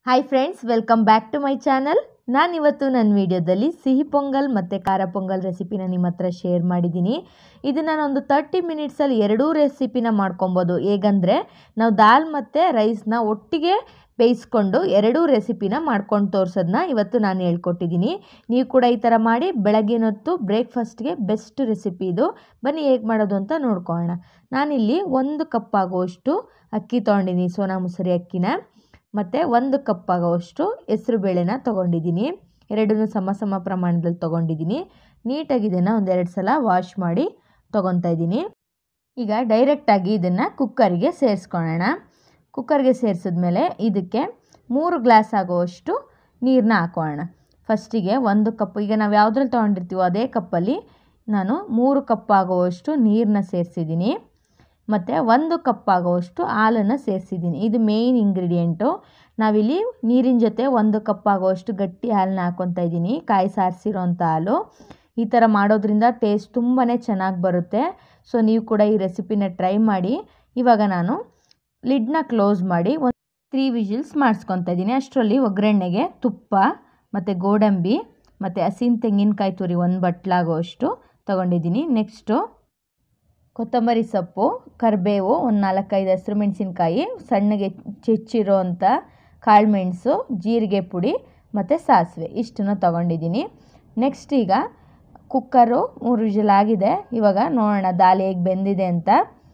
hi friends welcome back to my channel ನಾನಿವತ್ತು ನನ್ನ ವಿಡಿಯೋದಲ್ಲಿ ಸಿಹಿ ಪೊಂಗಲ್ ಮತ್ತು ಖಾರ ಪೊಂಗಲ್ ರೆಸಿಪಿನ ನಿಮ್ಮ ಹತ್ರ ಶೇರ್ ಮಾಡಿದ್ದೀನಿ ಇದನ್ನು ನಾನೊಂದು ತರ್ಟಿ ಮಿನಿಟ್ಸಲ್ಲಿ ಎರಡೂ ರೆಸಿಪಿನ ಮಾಡ್ಕೊಬೋದು ಹೇಗಂದರೆ ನಾವು ದಾಲ್ ಮತ್ತು ರೈಸ್ನ ಒಟ್ಟಿಗೆ ಬೇಯಿಸ್ಕೊಂಡು ಎರಡೂ ರೆಸಿಪಿನ ಮಾಡ್ಕೊಂಡು ತೋರಿಸೋದನ್ನ ಇವತ್ತು ನಾನು ಹೇಳ್ಕೊಟ್ಟಿದ್ದೀನಿ ನೀವು ಕೂಡ ಈ ಥರ ಮಾಡಿ ಬೆಳಗ್ಗಿನ ಹೊತ್ತು ಬ್ರೇಕ್ಫಾಸ್ಟ್ಗೆ ಬೆಸ್ಟ್ ರೆಸಿಪಿ ಇದು ಬನ್ನಿ ಹೇಗೆ ಮಾಡೋದು ಅಂತ ನೋಡ್ಕೊಳ್ಳೋಣ ನಾನಿಲ್ಲಿ ಒಂದು ಕಪ್ ಆಗುವಷ್ಟು ಅಕ್ಕಿ ತೊಗೊಂಡಿದ್ದೀನಿ ಸೋನಾ ಮುಸರಿ ಅಕ್ಕಿನ ಮತ್ತು ಒಂದು ಕಪ್ ಆಗೋವಷ್ಟು ಹೆಸ್ರು ಬೇಳೆನ ತೊಗೊಂಡಿದ್ದೀನಿ ಎರಡನ್ನೂ ಸಮ ಸಮ ಪ್ರಮಾಣದಲ್ಲಿ ತೊಗೊಂಡಿದ್ದೀನಿ ನೀಟಾಗಿ ಇದನ್ನು ಒಂದೆರಡು ಸಲ ವಾಶ್ ಮಾಡಿ ತೊಗೊತಾ ಇದ್ದೀನಿ ಈಗ ಡೈರೆಕ್ಟಾಗಿ ಇದನ್ನು ಕುಕ್ಕರಿಗೆ ಸೇರಿಸ್ಕೊಳ್ಳೋಣ ಕುಕ್ಕರ್ಗೆ ಸೇರಿಸಿದ್ಮೇಲೆ ಇದಕ್ಕೆ ಮೂರು ಗ್ಲಾಸ್ ಆಗುವಷ್ಟು ನೀರನ್ನ ಹಾಕೋಣ ಫಸ್ಟಿಗೆ ಒಂದು ಕಪ್ ಈಗ ನಾವು ಯಾವುದ್ರಲ್ಲಿ ತೊಗೊಂಡಿರ್ತೀವೋ ಅದೇ ಕಪ್ಪಲ್ಲಿ ನಾನು ಮೂರು ಕಪ್ ಆಗುವಷ್ಟು ನೀರನ್ನ ಸೇರಿಸಿದ್ದೀನಿ ಮತ್ತು ಒಂದು ಕಪ್ ಆಗುವಷ್ಟು ಹಾಲನ್ನು ಸೇರಿಸಿದ್ದೀನಿ ಇದು ಮೇಯ್ನ್ ಇಂಗ್ರೀಡಿಯೆಂಟು ನಾವಿಲ್ಲಿ ನೀರಿನ ಜೊತೆ ಒಂದು ಕಪ್ ಆಗುವಷ್ಟು ಗಟ್ಟಿ ಹಾಲನ್ನ ಹಾಕ್ಕೊತಾ ಇದ್ದೀನಿ ಕಾಯಿ ಸಾರಿಸಿರೋಂಥ ಹಾಲು ಈ ಥರ ಮಾಡೋದ್ರಿಂದ ಟೇಸ್ಟ್ ತುಂಬಾ ಚೆನ್ನಾಗಿ ಬರುತ್ತೆ ಸೊ ನೀವು ಕೂಡ ಈ ರೆಸಿಪಿನ ಟ್ರೈ ಮಾಡಿ ಇವಾಗ ನಾನು ಲಿಡ್ನ ಕ್ಲೋಸ್ ಮಾಡಿ ಒಂದು ತ್ರೀ ವಿಜಿಲ್ಸ್ ಮಾಡಿಸ್ಕೊತಾ ಇದ್ದೀನಿ ಅಷ್ಟರಲ್ಲಿ ಒಗ್ಗರಣೆಗೆ ತುಪ್ಪ ಮತ್ತು ಗೋಡಂಬಿ ಮತ್ತು ಹಸಿನ ತೆಂಗಿನಕಾಯಿ ತುರಿ ಒಂದು ಬಟ್ಲಾಗುವಷ್ಟು ತೊಗೊಂಡಿದ್ದೀನಿ ನೆಕ್ಸ್ಟು ಕೊತ್ತಂಬರಿ ಸೊಪ್ಪು ಕರಿಬೇವು ಒಂದು ನಾಲ್ಕೈದು ಹಸಿರು ಮೆಣಸಿನ್ಕಾಯಿ ಸಣ್ಣಗೆ ಹೆಚ್ಚಿರೋ ಅಂಥ ಕಾಳುಮೆಣಸು ಜೀರಿಗೆ ಪುಡಿ ಮತ್ತು ಸಾಸಿವೆ ಇಷ್ಟನ್ನು ತೊಗೊಂಡಿದ್ದೀನಿ ನೆಕ್ಸ್ಟ್ ಈಗ ಕುಕ್ಕರು ಮೂರು ವಿಜಿಲ್ ಆಗಿದೆ ಇವಾಗ ನೋಡೋಣ ದಾಲ್ ಹೇಗೆ ಬೆಂದಿದೆ ಅಂತ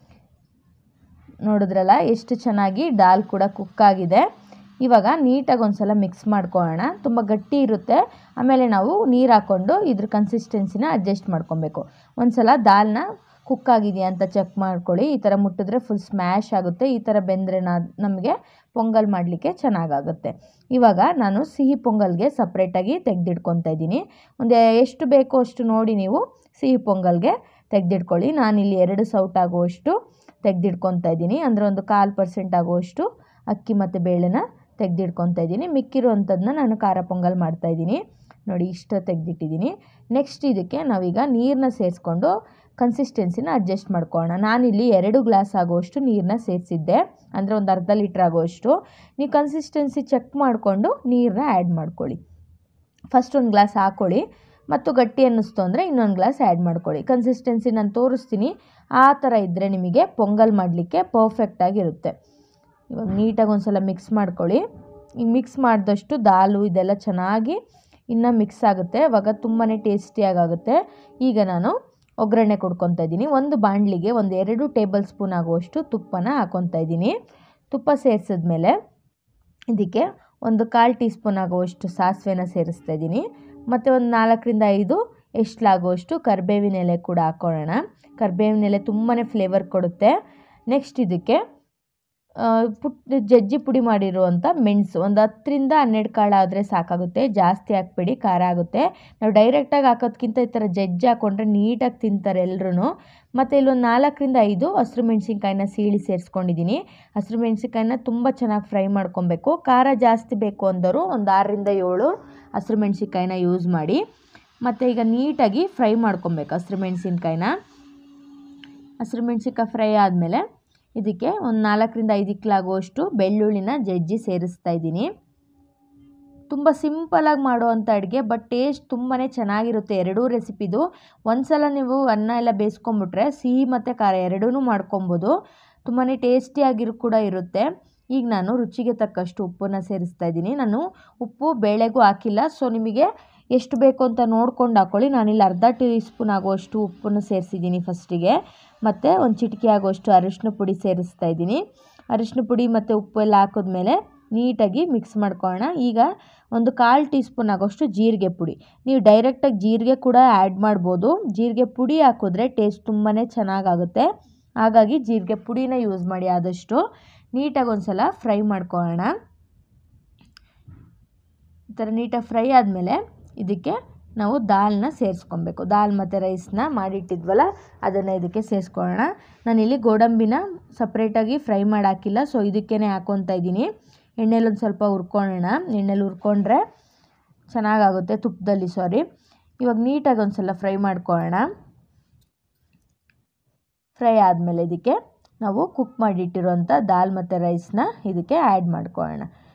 ನೋಡಿದ್ರಲ್ಲ ಎಷ್ಟು ಚೆನ್ನಾಗಿ ದಾಲ್ ಕೂಡ ಕುಕ್ ಆಗಿದೆ ಇವಾಗ ನೀಟಾಗಿ ಒಂದು ಸಲ ಮಿಕ್ಸ್ ಮಾಡ್ಕೊಳ್ಳೋಣ ತುಂಬ ಗಟ್ಟಿ ಇರುತ್ತೆ ಆಮೇಲೆ ನಾವು ನೀರು ಹಾಕ್ಕೊಂಡು ಇದ್ರ ಕನ್ಸಿಸ್ಟೆನ್ಸಿನ ಅಡ್ಜಸ್ಟ್ ಮಾಡ್ಕೊಬೇಕು ಒಂದು ಸಲ ದಾಲ್ನ ಕುಕ್ ಆಗಿದೆಯಾ ಅಂತ ಚೆಕ್ ಮಾಡ್ಕೊಳ್ಳಿ ಈ ಥರ ಮುಟ್ಟಿದ್ರೆ ಫುಲ್ ಸ್ಮ್ಯಾಶ್ ಆಗುತ್ತೆ ಈ ಥರ ಬೆಂದರೆ ನಾ ನಮಗೆ ಪೊಂಗಲ್ ಮಾಡಲಿಕ್ಕೆ ಚೆನ್ನಾಗಾಗುತ್ತೆ ಇವಾಗ ನಾನು ಸಿಹಿ ಪೊಂಗಲ್ಗೆ ಸಪ್ರೇಟಾಗಿ ತೆಗೆದಿಟ್ಕೊತಾ ಇದ್ದೀನಿ ಒಂದು ಎಷ್ಟು ಬೇಕೋ ಅಷ್ಟು ನೋಡಿ ನೀವು ಸಿಹಿ ಪೊಂಗಲ್ಗೆ ತೆಗೆದಿಟ್ಕೊಳ್ಳಿ ನಾನಿಲ್ಲಿ ಎರಡು ಸೌಟ್ ಆಗುವಷ್ಟು ತೆಗೆದಿಟ್ಕೊತಾ ಇದ್ದೀನಿ ಅಂದರೆ ಒಂದು ಕಾಲು ಪರ್ಸೆಂಟ್ ಆಗುವಷ್ಟು ಅಕ್ಕಿ ಮತ್ತು ಬೇಳೆನ ತೆಗೆದಿಟ್ಕೊತಾ ಇದ್ದೀನಿ ಮಿಕ್ಕಿರುವಂಥದ್ದನ್ನ ನಾನು ಖಾರ ಪೊಂಗಲ್ ಮಾಡ್ತಾಯಿದ್ದೀನಿ ನೋಡಿ ಇಷ್ಟು ತೆಗೆದಿಟ್ಟಿದ್ದೀನಿ ನೆಕ್ಸ್ಟ್ ಇದಕ್ಕೆ ನಾವೀಗ ನೀರನ್ನ ಸೇರಿಸ್ಕೊಂಡು ಕನ್ಸಿಸ್ಟೆನ್ಸಿನ ಅಡ್ಜಸ್ಟ್ ಮಾಡ್ಕೊಳ್ಳೋಣ ನಾನಿಲ್ಲಿ ಎರಡು ಗ್ಲಾಸ್ ಆಗುವಷ್ಟು ನೀರನ್ನ ಸೇರಿಸಿದ್ದೆ ಅಂದರೆ ಒಂದು ಅರ್ಧ ಲೀಟ್ರ್ ಆಗುವಷ್ಟು ನೀವು ಕನ್ಸಿಸ್ಟೆನ್ಸಿ ಚೆಕ್ ಮಾಡಿಕೊಂಡು ನೀರನ್ನ ಆ್ಯಡ್ ಮಾಡ್ಕೊಳ್ಳಿ ಫಸ್ಟ್ ಒಂದು ಗ್ಲಾಸ್ ಹಾಕ್ಕೊಳ್ಳಿ ಮತ್ತು ಗಟ್ಟಿ ಅನ್ನಿಸ್ತು ಅಂದರೆ ಇನ್ನೊಂದು ಗ್ಲಾಸ್ ಆ್ಯಡ್ ಮಾಡ್ಕೊಳ್ಳಿ ಕನ್ಸಿಸ್ಟೆನ್ಸಿ ನಾನು ತೋರಿಸ್ತೀನಿ ಆ ಥರ ಇದ್ದರೆ ನಿಮಗೆ ಪೊಂಗಲ್ ಮಾಡಲಿಕ್ಕೆ ಪರ್ಫೆಕ್ಟಾಗಿರುತ್ತೆ ಇವಾಗ ನೀಟಾಗಿ ಒಂದು ಸಲ ಮಿಕ್ಸ್ ಮಾಡ್ಕೊಳ್ಳಿ ಈಗ ಮಿಕ್ಸ್ ಮಾಡಿದಷ್ಟು ದಾಲು ಇದೆಲ್ಲ ಚೆನ್ನಾಗಿ ಇನ್ನೂ ಮಿಕ್ಸ್ ಆಗುತ್ತೆ ಅವಾಗ ತುಂಬಾ ಟೇಸ್ಟಿಯಾಗುತ್ತೆ ಈಗ ನಾನು ಒಗ್ಗರಣೆ ಕೊಡ್ಕೊತಾ ಇದ್ದೀನಿ ಒಂದು ಬಾಣಲಿಗೆ ಒಂದು ಎರಡು ಟೇಬಲ್ ಸ್ಪೂನ್ ಆಗುವಷ್ಟು ತುಪ್ಪನ ಹಾಕ್ಕೊತಾ ಇದ್ದೀನಿ ತುಪ್ಪ ಸೇರಿಸಿದ್ಮೇಲೆ ಇದಕ್ಕೆ ಒಂದು ಕಾಲು ಟೀ ಸ್ಪೂನ್ ಆಗುವಷ್ಟು ಸಾಸಿವೆನ ಸೇರಿಸ್ತಾ ಇದ್ದೀನಿ ಮತ್ತು ಒಂದು ನಾಲ್ಕರಿಂದ ಐದು ಎಷ್ಟಲಾಗುವಷ್ಟು ಕರಿಬೇವಿನ ಎಲೆ ಕೂಡ ಹಾಕ್ಕೊಳ್ಳೋಣ ಕರಿಬೇವಿನ ಎಲೆ ತುಂಬಾ ಫ್ಲೇವರ್ ಕೊಡುತ್ತೆ ನೆಕ್ಸ್ಟ್ ಇದಕ್ಕೆ ಪುಟ್ ಜಜ್ಜಿ ಪುಡಿ ಮಾಡಿರುವಂಥ ಮೆಣಸು ಒಂದು ಹತ್ತರಿಂದ ಹನ್ನೆರಡು ಕಾಳು ಆದರೆ ಸಾಕಾಗುತ್ತೆ ಜಾಸ್ತಿ ಹಾಕ್ಬೇಡಿ ಖಾರ ಆಗುತ್ತೆ ನಾವು ಡೈರೆಕ್ಟಾಗಿ ಹಾಕೋದ್ಕಿಂತ ಈ ಥರ ಜಜ್ಜಿ ಹಾಕ್ಕೊಂಡ್ರೆ ನೀಟಾಗಿ ತಿಂತಾರೆ ಎಲ್ಲರೂ ಮತ್ತು ಇಲ್ಲೊಂದು ನಾಲ್ಕರಿಂದ ಐದು ಹಸಿರು ಮೆಣಸಿನ್ಕಾಯಿನ ಸೀಳಿ ಸೇರಿಸ್ಕೊಂಡಿದ್ದೀನಿ ಹಸಿರು ಮೆಣಸಿನ್ಕಾಯಿನ ತುಂಬ ಚೆನ್ನಾಗಿ ಫ್ರೈ ಮಾಡ್ಕೊಬೇಕು ಖಾರ ಜಾಸ್ತಿ ಬೇಕು ಅಂದವರು ಒಂದು ಆರರಿಂದ ಏಳು ಹಸಿರು ಮೆಣಸಿನ್ಕಾಯಿನ ಯೂಸ್ ಮಾಡಿ ಮತ್ತು ಈಗ ನೀಟಾಗಿ ಫ್ರೈ ಮಾಡ್ಕೊಬೇಕು ಹಸಿರು ಮೆಣಸಿನ್ಕಾಯಿನ ಹಸಿರು ಮೆಣಸಿನ್ಕಾಯಿ ಫ್ರೈ ಆದಮೇಲೆ ಇದಕ್ಕೆ ಒಂದು ನಾಲ್ಕರಿಂದ ಐದು ಇಕ್ಲಾಗುವಷ್ಟು ಬೆಳ್ಳುಳ್ಳಿನ ಜಜ್ಜಿ ಸೇರಿಸ್ತಾ ಇದ್ದೀನಿ ತುಂಬ ಸಿಂಪಲಾಗಿ ಮಾಡುವಂಥ ಅಡುಗೆ ಬಟ್ ಟೇಸ್ಟ್ ತುಂಬಾ ಚೆನ್ನಾಗಿರುತ್ತೆ ಎರಡೂ ರೆಸಿಪಿದು ಒಂದು ಸಲ ನೀವು ಅನ್ನ ಎಲ್ಲ ಬೇಯಿಸ್ಕೊಂಬಿಟ್ರೆ ಸಿಹಿ ಮತ್ತು ಖಾರ ಎರಡೂ ಮಾಡ್ಕೊಬೋದು ತುಂಬಾ ಟೇಸ್ಟಿಯಾಗಿರು ಕೂಡ ಇರುತ್ತೆ ಈಗ ನಾನು ರುಚಿಗೆ ತಕ್ಕಷ್ಟು ಉಪ್ಪನ್ನು ಸೇರಿಸ್ತಾ ಇದ್ದೀನಿ ನಾನು ಉಪ್ಪು ಬೇಳೆಗೂ ಹಾಕಿಲ್ಲ ಸೊ ನಿಮಗೆ ಎಷ್ಟು ಬೇಕು ಅಂತ ನೋಡ್ಕೊಂಡು ಹಾಕ್ಕೊಳ್ಳಿ ನಾನಿಲ್ಲಿ ಅರ್ಧ ಟೀ ಸ್ಪೂನ್ ಆಗುವಷ್ಟು ಉಪ್ಪನ್ನು ಸೇರಿಸಿದ್ದೀನಿ ಫಸ್ಟಿಗೆ ಮತ್ತು ಒಂದು ಚಿಟಿಕೆ ಆಗುವಷ್ಟು ಅರಿಶಿನ ಪುಡಿ ಸೇರಿಸ್ತಾ ಇದ್ದೀನಿ ಅರಿಶಿನ ಪುಡಿ ಮತ್ತು ಉಪ್ಪು ಎಲ್ಲ ಹಾಕಿದ್ಮೇಲೆ ನೀಟಾಗಿ ಮಿಕ್ಸ್ ಮಾಡ್ಕೊಳ್ಳೋಣ ಈಗ ಒಂದು ಕಾಲು ಟೀ ಸ್ಪೂನ್ ಆಗೋಷ್ಟು ಜೀರಿಗೆ ಪುಡಿ ನೀವು ಡೈರೆಕ್ಟಾಗಿ ಜೀರಿಗೆ ಕೂಡ ಆ್ಯಡ್ ಮಾಡ್ಬೋದು ಜೀರಿಗೆ ಪುಡಿ ಹಾಕಿದ್ರೆ ಟೇಸ್ಟ್ ತುಂಬಾ ಚೆನ್ನಾಗಾಗುತ್ತೆ ಹಾಗಾಗಿ ಜೀರಿಗೆ ಪುಡಿನ ಯೂಸ್ ಮಾಡಿ ಆದಷ್ಟು ನೀಟಾಗಿ ಒಂದು ಸಲ ಫ್ರೈ ಮಾಡ್ಕೊಳ್ಳೋಣ ಈ ಥರ ನೀಟಾಗಿ ಫ್ರೈ ಆದಮೇಲೆ ಇದಕ್ಕೆ ನಾವು ದಾಲ್ನ ಸೇರಿಸ್ಕೊಬೇಕು ದಾಲ್ ಮತ್ತು ರೈಸ್ನ ಮಾಡಿಟ್ಟಿದ್ವಲ್ಲ ಅದನ್ನು ಇದಕ್ಕೆ ಸೇರಿಸ್ಕೊಳ್ಳೋಣ ನಾನಿಲ್ಲಿ ಗೋಡಂಬಿನ ಸಪ್ರೇಟಾಗಿ ಫ್ರೈ ಮಾಡಿ ಹಾಕಿಲ್ಲ ಸೊ ಇದಕ್ಕೇ ಹಾಕ್ಕೊತಾ ಇದ್ದೀನಿ ಎಣ್ಣೆಲಿ ಒಂದು ಸ್ವಲ್ಪ ಹುರ್ಕೊಳ್ಳೋಣ ಎಣ್ಣೆಲಿ ಹುರ್ಕೊಂಡ್ರೆ ಚೆನ್ನಾಗಾಗುತ್ತೆ ತುಪ್ಪದಲ್ಲಿ ಸಾರಿ ಇವಾಗ ನೀಟಾಗಿ ಒಂದು ಸಲ ಫ್ರೈ ಮಾಡ್ಕೊಳ್ಳೋಣ ಫ್ರೈ ಆದಮೇಲೆ ಇದಕ್ಕೆ ನಾವು ಕುಕ್ ಮಾಡಿಟ್ಟಿರೋಂಥ ದಾಲ್ ಮತ್ತು ರೈಸ್ನ ಇದಕ್ಕೆ ಆ್ಯಡ್ ಮಾಡ್ಕೊಳ್ಳೋಣ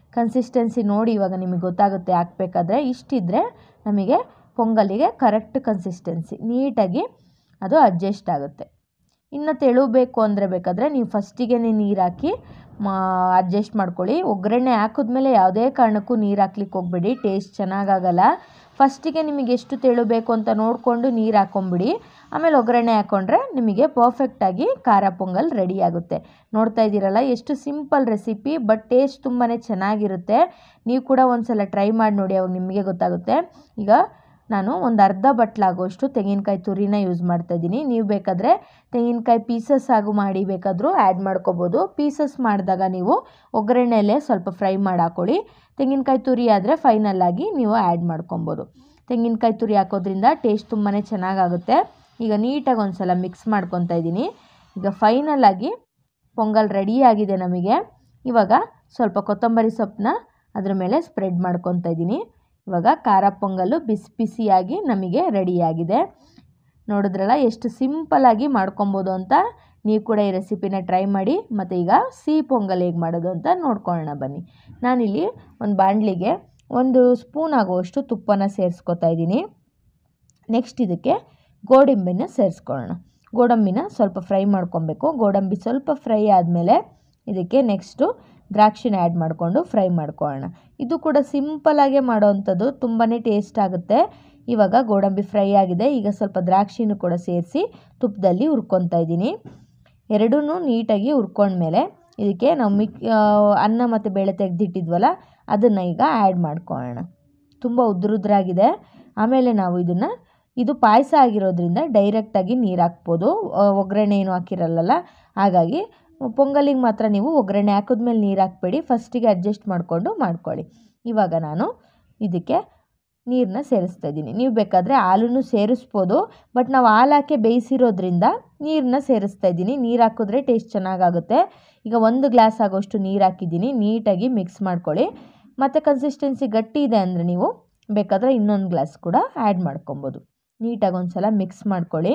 ಕನ್ಸಿಸ್ಟೆನ್ಸಿ ನೋಡಿ ಇವಾಗ ನಿಮಗೆ ಗೊತ್ತಾಗುತ್ತೆ ಹಾಕ್ಬೇಕಾದ್ರೆ ಇಷ್ಟಿದ್ರೆ ನಮಗೆ ಪೊಂಗಲಿಗೆ ಕರೆಕ್ಟ್ ಕನ್ಸಿಸ್ಟೆನ್ಸಿ ನೀಟಾಗಿ ಅದು ಅಡ್ಜಸ್ಟ್ ಆಗುತ್ತೆ ಇನ್ನು ತೆಳು ಬೇಕು ಅಂದರೆ ಬೇಕಾದರೆ ನೀವು ಫಸ್ಟಿಗೆ ನೀರು ಹಾಕಿ ಮಾ ಅಡ್ಜಸ್ಟ್ ಮಾಡ್ಕೊಳ್ಳಿ ಒಗ್ಗರಣೆ ಹಾಕಿದ್ಮೇಲೆ ಯಾವುದೇ ಕಾರಣಕ್ಕೂ ನೀರು ಹಾಕ್ಲಿಕ್ಕೆ ಹೋಗ್ಬೇಡಿ ಟೇಸ್ಟ್ ಚೆನ್ನಾಗಾಗಲ್ಲ ಫಸ್ಟಿಗೆ ನಿಮಗೆ ಎಷ್ಟು ತೆಳು ಬೇಕು ಅಂತ ನೋಡಿಕೊಂಡು ನೀರು ಹಾಕ್ಕೊಂಬಿಡಿ ಆಮೇಲೆ ಒಗ್ಗರಣೆ ಹಾಕ್ಕೊಂಡ್ರೆ ನಿಮಗೆ ಪರ್ಫೆಕ್ಟಾಗಿ ಖಾರ ಪೊಂಗಲ್ ರೆಡಿ ಆಗುತ್ತೆ ನೋಡ್ತಾ ಇದ್ದೀರಲ್ಲ ಎಷ್ಟು ಸಿಂಪಲ್ ರೆಸಿಪಿ ಬಟ್ ಟೇಸ್ಟ್ ತುಂಬಾ ಚೆನ್ನಾಗಿರುತ್ತೆ ನೀವು ಕೂಡ ಒಂದು ಸಲ ಟ್ರೈ ಮಾಡಿ ನೋಡಿ ಅವಾಗ ನಿಮಗೆ ಗೊತ್ತಾಗುತ್ತೆ ಈಗ ನಾನು ಒಂದು ಅರ್ಧ ಬಟ್ಲಾಗುವಷ್ಟು ತೆಂಗಿನಕಾಯಿ ತುರಿನ ಯೂಸ್ ಮಾಡ್ತಾಯಿದ್ದೀನಿ ನೀವು ಬೇಕಾದರೆ ತೆಂಗಿನಕಾಯಿ ಪೀಸಸ್ ಆಗು ಮಾಡಿ ಬೇಕಾದರೂ ಆ್ಯಡ್ ಮಾಡ್ಕೋಬೋದು ಪೀಸಸ್ ಮಾಡಿದಾಗ ನೀವು ಒಗ್ಗರಣೆಯಲ್ಲೇ ಸ್ವಲ್ಪ ಫ್ರೈ ಮಾಡಿ ಹಾಕ್ಕೊಳ್ಳಿ ತೆಂಗಿನಕಾಯಿ ತುರಿ ಆದರೆ ಫೈನಲ್ಲಾಗಿ ನೀವು ಆ್ಯಡ್ ಮಾಡ್ಕೊಬೋದು ತೆಂಗಿನಕಾಯಿ ತುರಿ ಹಾಕೋದ್ರಿಂದ ಟೇಸ್ಟ್ ತುಂಬಾ ಚೆನ್ನಾಗಾಗುತ್ತೆ ಈಗ ನೀಟಾಗಿ ಒಂದು ಸಲ ಮಿಕ್ಸ್ ಮಾಡ್ಕೊತಾ ಇದ್ದೀನಿ ಈಗ ಫೈನಲಾಗಿ ಪೊಂಗಲ್ ರೆಡಿಯಾಗಿದೆ ನಮಗೆ ಇವಾಗ ಸ್ವಲ್ಪ ಕೊತ್ತಂಬರಿ ಸೊಪ್ಪನ್ನ ಅದ್ರ ಮೇಲೆ ಸ್ಪ್ರೆಡ್ ಮಾಡ್ಕೊತಾ ಇದ್ದೀನಿ ಇವಾಗ ಖಾರ ಪೊಂಗಲ್ಲು ಬಿಸಿ ಬಿಸಿಯಾಗಿ ನಮಗೆ ರೆಡಿಯಾಗಿದೆ ನೋಡಿದ್ರಲ್ಲ ಎಷ್ಟು ಸಿಂಪಲ್ಲಾಗಿ ಮಾಡ್ಕೊಬೋದು ಅಂತ ನೀವು ಕೂಡ ಈ ರೆಸಿಪಿನ ಟ್ರೈ ಮಾಡಿ ಮತ್ತು ಈಗ ಸಿಹಿ ಪೊಂಗಲ್ ಹೇಗೆ ಮಾಡೋದು ಅಂತ ನೋಡ್ಕೊಳ್ಳೋಣ ಬನ್ನಿ ನಾನಿಲ್ಲಿ ಒಂದು ಬಾಣಲಿಗೆ ಒಂದು ಸ್ಪೂನ್ ಆಗುವಷ್ಟು ತುಪ್ಪನ ಸೇರಿಸ್ಕೊತಾ ಇದ್ದೀನಿ ನೆಕ್ಸ್ಟ್ ಇದಕ್ಕೆ ಗೋಡಂಬಿನ ಸೇರಿಸ್ಕೊಳ್ಳೋಣ ಗೋಡಂಬಿನ ಸ್ವಲ್ಪ ಫ್ರೈ ಮಾಡ್ಕೊಬೇಕು ಗೋಡಂಬಿ ಸ್ವಲ್ಪ ಫ್ರೈ ಆದಮೇಲೆ ಇದಕ್ಕೆ ನೆಕ್ಸ್ಟು ದ್ರಾಕ್ಷಿನ ಆ್ಯಡ್ ಮಾಡಿಕೊಂಡು ಫ್ರೈ ಮಾಡ್ಕೊಳ್ಳೋಣ ಇದು ಕೂಡ ಸಿಂಪಲಾಗೆ ಮಾಡೋವಂಥದ್ದು ತುಂಬಾ ಟೇಸ್ಟ್ ಆಗುತ್ತೆ ಇವಾಗ ಗೋಡಂಬಿ ಫ್ರೈ ಆಗಿದೆ ಈಗ ಸ್ವಲ್ಪ ದ್ರಾಕ್ಷಿನೂ ಕೂಡ ಸೇರಿಸಿ ತುಪ್ಪದಲ್ಲಿ ಹುರ್ಕೊತಾ ಇದ್ದೀನಿ ಎರಡೂ ನೀಟಾಗಿ ಹುರ್ಕೊಂಡ್ಮೇಲೆ ಇದಕ್ಕೆ ನಾವು ಮಿಕ್ ಅನ್ನ ಮತ್ತು ಬೇಳೆ ತೆಗೆದಿಟ್ಟಿದ್ವಲ್ಲ ಅದನ್ನು ಈಗ ಆ್ಯಡ್ ಮಾಡ್ಕೊಳ್ಳೋಣ ತುಂಬ ಉದ್ರುದ್ರಾಗಿದೆ ಆಮೇಲೆ ನಾವು ಇದನ್ನು ಇದು ಪಾಯಸ ಆಗಿರೋದ್ರಿಂದ ಡೈರೆಕ್ಟಾಗಿ ನೀರು ಹಾಕ್ಬೋದು ಒಗ್ಗರಣೆ ಏನು ಹಾಕಿರಲ್ಲ ಹಾಗಾಗಿ ಪೊಂಗಲಿಗೆ ಮಾತ್ರ ನೀವು ಒಗ್ಗರಣೆ ಹಾಕಿದ್ಮೇಲೆ ನೀರು ಹಾಕ್ಬೇಡಿ ಫಸ್ಟಿಗೆ ಅಡ್ಜಸ್ಟ್ ಮಾಡಿಕೊಂಡು ಮಾಡ್ಕೊಳ್ಳಿ ಇವಾಗ ನಾನು ಇದಕ್ಕೆ ನೀರನ್ನ ಸೇರಿಸ್ತಾ ಇದ್ದೀನಿ ನೀವು ಬೇಕಾದರೆ ಹಾಲನ್ನು ಸೇರಿಸ್ಬೋದು ಬಟ್ ನಾವು ಹಾಲು ಹಾಕಿ ಬೇಯಿಸಿರೋದ್ರಿಂದ ನೀರನ್ನ ಸೇರಿಸ್ತಾ ಇದ್ದೀನಿ ನೀರು ಹಾಕಿದ್ರೆ ಟೇಸ್ಟ್ ಚೆನ್ನಾಗಾಗುತ್ತೆ ಈಗ ಒಂದು ಗ್ಲಾಸ್ ಆಗೋಷ್ಟು ನೀರು ಹಾಕಿದ್ದೀನಿ ನೀಟಾಗಿ ಮಿಕ್ಸ್ ಮಾಡ್ಕೊಳ್ಳಿ ಮತ್ತು ಕನ್ಸಿಸ್ಟೆನ್ಸಿ ಗಟ್ಟಿ ಇದೆ ಅಂದರೆ ನೀವು ಬೇಕಾದರೆ ಇನ್ನೊಂದು ಗ್ಲಾಸ್ ಕೂಡ ಆ್ಯಡ್ ಮಾಡ್ಕೊಬೋದು ನೀಟಾಗಿ ಒಂದು ಸಲ ಮಿಕ್ಸ್ ಮಾಡ್ಕೊಳ್ಳಿ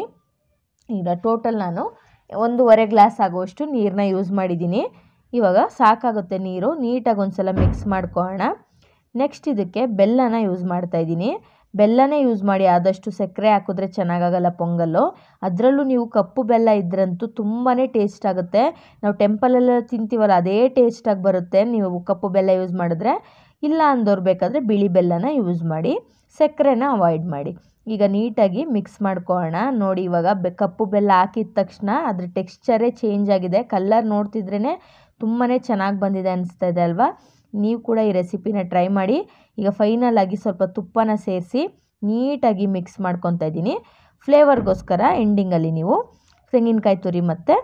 ಈಗ ಟೋಟಲ್ ನಾನು ಒಂದೂವರೆ ಗ್ಲಾಸ್ ಆಗುವಷ್ಟು ನೀರನ್ನ ಯೂಸ್ ಮಾಡಿದ್ದೀನಿ ಇವಾಗ ಸಾಕಾಗುತ್ತೆ ನೀರು ನೀಟಾಗಿ ಒಂದು ಸಲ ಮಿಕ್ಸ್ ಮಾಡ್ಕೊಳ್ಳೋಣ ನೆಕ್ಸ್ಟ್ ಇದಕ್ಕೆ ಬೆಲ್ಲನ ಯೂಸ್ ಮಾಡ್ತಾಯಿದ್ದೀನಿ ಬೆಲ್ಲನೇ ಯೂಸ್ ಮಾಡಿ ಆದಷ್ಟು ಸಕ್ಕರೆ ಹಾಕಿದ್ರೆ ಚೆನ್ನಾಗಾಗಲ್ಲ ಪೊಂಗಲ್ಲು ಅದರಲ್ಲೂ ನೀವು ಕಪ್ಪು ಬೆಲ್ಲ ಇದ್ರಂತೂ ತುಂಬಾ ಟೇಸ್ಟ್ ಆಗುತ್ತೆ ನಾವು ಟೆಂಪಲೆಲ್ಲ ತಿಂತೀವಲ್ಲ ಅದೇ ಟೇಸ್ಟಾಗಿ ಬರುತ್ತೆ ನೀವು ಕಪ್ಪು ಬೆಲ್ಲ ಯೂಸ್ ಮಾಡಿದ್ರೆ ಇಲ್ಲ ಅಂದವ್ರು ಬೇಕಾದರೆ ಬಿಳಿ ಬೆಲ್ಲನ ಯೂಸ್ ಮಾಡಿ ಸಕ್ಕರೆನ ಅವಾಯ್ಡ್ ಮಾಡಿ ಈಗ ನೀಟಾಗಿ ಮಿಕ್ಸ್ ಮಾಡ್ಕೊಳ್ಳೋಣ ನೋಡಿ ಇವಾಗ ಬೆ ಕಪ್ಪು ಬೆಲ್ಲ ಹಾಕಿದ ತಕ್ಷಣ ಅದ್ರ ಟೆಕ್ಸ್ಚರೇ ಚೇಂಜ್ ಆಗಿದೆ ಕಲ್ಲರ್ ನೋಡ್ತಿದ್ರೇ ತುಂಬಾ ಚೆನ್ನಾಗಿ ಬಂದಿದೆ ಅನಿಸ್ತಾ ಇದೆ ಅಲ್ವಾ ನೀವು ಕೂಡ ಈ ರೆಸಿಪಿನ ಟ್ರೈ ಮಾಡಿ ಈಗ ಫೈನಲ್ ಆಗಿ ಸ್ವಲ್ಪ ತುಪ್ಪನ ಸೇರಿಸಿ ನೀಟಾಗಿ ಮಿಕ್ಸ್ ಮಾಡ್ಕೊತಾ ಇದ್ದೀನಿ ಫ್ಲೇವರ್ಗೋಸ್ಕರ ಎಂಡಿಂಗಲ್ಲಿ ನೀವು ತೆಂಗಿನಕಾಯಿ ತುರಿ ಮತ್ತು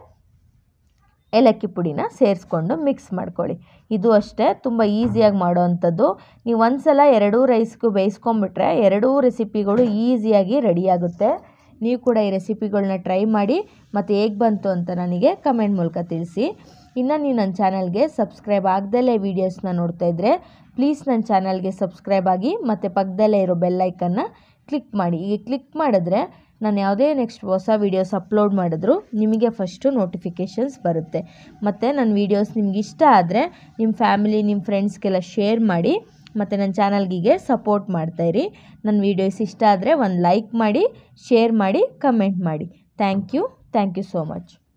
ಏಲಕ್ಕಿ ಪುಡಿನ ಸೇರಿಸ್ಕೊಂಡು ಮಿಕ್ಸ್ ಮಾಡ್ಕೊಳ್ಳಿ ಇದು ಅಷ್ಟೇ ತುಂಬ ಈಸಿಯಾಗಿ ಮಾಡೋವಂಥದ್ದು ನೀವು ಒಂದು ಸಲ ಎರಡೂ ರೈಸ್ಗೂ ಬೇಯಿಸ್ಕೊಂಬಿಟ್ರೆ ಎರಡೂ ರೆಸಿಪಿಗಳು ಈಸಿಯಾಗಿ ರೆಡಿಯಾಗುತ್ತೆ ನೀವು ಕೂಡ ಈ ರೆಸಿಪಿಗಳನ್ನ ಟ್ರೈ ಮಾಡಿ ಮತ್ತು ಹೇಗೆ ಬಂತು ಅಂತ ನನಗೆ ಕಮೆಂಟ್ ಮೂಲಕ ತಿಳಿಸಿ ಇನ್ನು ನೀವು ನನ್ನ ಚಾನಲ್ಗೆ ಸಬ್ಸ್ಕ್ರೈಬ್ ಆಗ್ದಲೇ ವೀಡಿಯೋಸ್ನ ನೋಡ್ತಾ ಇದ್ದರೆ ಪ್ಲೀಸ್ ನನ್ನ ಚಾನಲ್ಗೆ ಸಬ್ಸ್ಕ್ರೈಬ್ ಆಗಿ ಮತ್ತು ಪಕ್ಕದಲ್ಲೇ ಇರೋ ಬೆಲ್ಲೈಕನ್ನ ಕ್ಲಿಕ್ ಮಾಡಿ ಈಗ ಕ್ಲಿಕ್ ಮಾಡಿದ್ರೆ ನಾನು ಯಾವುದೇ ನೆಕ್ಸ್ಟ್ ಹೊಸ ವೀಡಿಯೋಸ್ ಅಪ್ಲೋಡ್ ಮಾಡಿದ್ರು ನಿಮಗೆ ಫಸ್ಟು ನೋಟಿಫಿಕೇಷನ್ಸ್ ಬರುತ್ತೆ ಮತ್ತು ನನ್ನ ವೀಡಿಯೋಸ್ ನಿಮ್ಗೆ ಇಷ್ಟ ಆದರೆ ನಿಮ್ಮ ಫ್ಯಾಮಿಲಿ ನಿಮ್ಮ ಫ್ರೆಂಡ್ಸ್ಗೆಲ್ಲ ಶೇರ್ ಮಾಡಿ ಮತ್ತು ನನ್ನ ಚಾನಲ್ಗಿಗೆ ಸಪೋರ್ಟ್ ಮಾಡ್ತಾಯಿರಿ ನನ್ನ ವೀಡಿಯೋಸ್ ಇಷ್ಟ ಆದರೆ ಒಂದು ಲೈಕ್ ಮಾಡಿ ಶೇರ್ ಮಾಡಿ ಕಮೆಂಟ್ ಮಾಡಿ thank you thank you so much